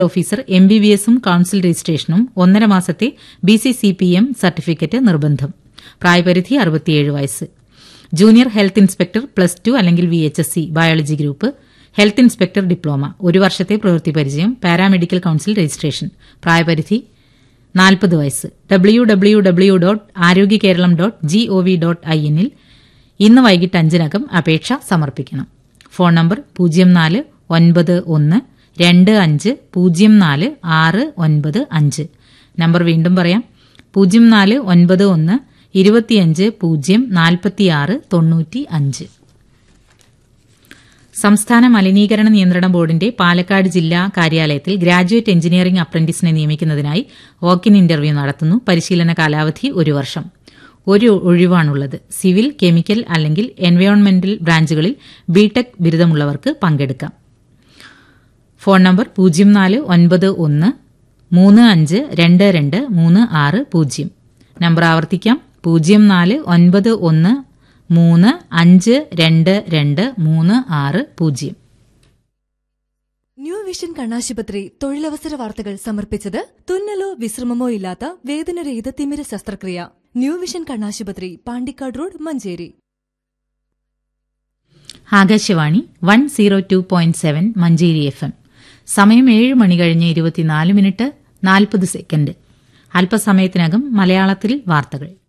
officer M B B എസും council രജിസ്ട്രേഷനും ഒന്നര മാസത്തെ B C C P M certificate നിർബന്ധം പ്രായപരിധി അറുപത്തിയേഴ് വയസ്സ് junior health inspector plus two അല്ലെങ്കിൽ V H S C biology group health inspector diploma ഒരു വർഷത്തെ പ്രവൃത്തി പരിചയം പാരാമെഡിക്കൽ കൌൺസിൽ രജിസ്ട്രേഷൻ പ്രായപരിധി നാൽപ്പത് വയസ്സ് W W W dot Arogya Keralam dot G O V dot I എന്നിൽ ഇന്ന് വൈകിട്ട് അഞ്ചിനകം അപേക്ഷ സമർപ്പിക്കണം ഫോൺ നമ്പർ പൂജ്യം നാല് ഒൻപത് ഒന്ന് രണ്ട് അഞ്ച് പൂജ്യം നാല് ആറ് ഒൻപത് അഞ്ച് നമ്പർ വീണ്ടും പറയാം പൂജ്യം നാല് ഒൻപത് ഒന്ന് ഇരുപത്തിയഞ്ച് പൂജ്യം നാൽപ്പത്തിയാറ് തൊണ്ണൂറ്റി അഞ്ച് സംസ്ഥാന മലിനീകരണ നിയന്ത്രണ ബോർഡിന്റെ പാലക്കാട് ജില്ലാ കാര്യാലയത്തിൽ ഗ്രാജുവേറ്റ് എഞ്ചിനീയറിംഗ് അപ്രന്റീസിനെ നിയമിക്കുന്നതിനായി വാക്കിൻ ഇന്റർവ്യൂ നടത്തുന്നു പരിശീലന കാലാവധി ഒരു വർഷം ഒരു ഒഴിവാണുള്ളത് സിവിൽ കെമിക്കൽ അല്ലെങ്കിൽ എൻവയോൺമെന്റൽ ബ്രാഞ്ചുകളിൽ ബിടെക് ബിരുദമുള്ളവർക്ക് പങ്കെടുക്കാം ഫോൺ നമ്പർ പൂജ്യം നാല് ഒൻപത് ഒന്ന് മൂന്ന് അഞ്ച് രണ്ട് രണ്ട് മൂന്ന് ആറ് പൂജ്യം നമ്പർ ആവർത്തിക്കാം പൂജ്യം നാല് ഒൻപത് ഒന്ന് മൂന്ന് അഞ്ച് രണ്ട് രണ്ട് മൂന്ന് ആറ് പൂജ്യം ന്യൂ വിഷൻ കണ്ണാശുപത്രി തൊഴിലവസര വാർത്തകൾ സമർപ്പിച്ചത് തുന്നലോ വിശ്രമമോ ഇല്ലാത്ത വേദനരഹിത തിമിര ശസ്ത്രക്രിയ ന്യൂ വിഷൻ കണ്ണാശുപത്രി Pandikkad road Manjeri Akashvani one zero two point seven Manjeri F M സമയം ഏഴ് മണി കഴിഞ്ഞ് ഇരുപത്തിനാല് മിനിറ്റ് നാൽപ്പത് സെക്കൻഡ് അല്പസമയത്തിനകം മലയാളത്തിൽ വാർത്തകൾ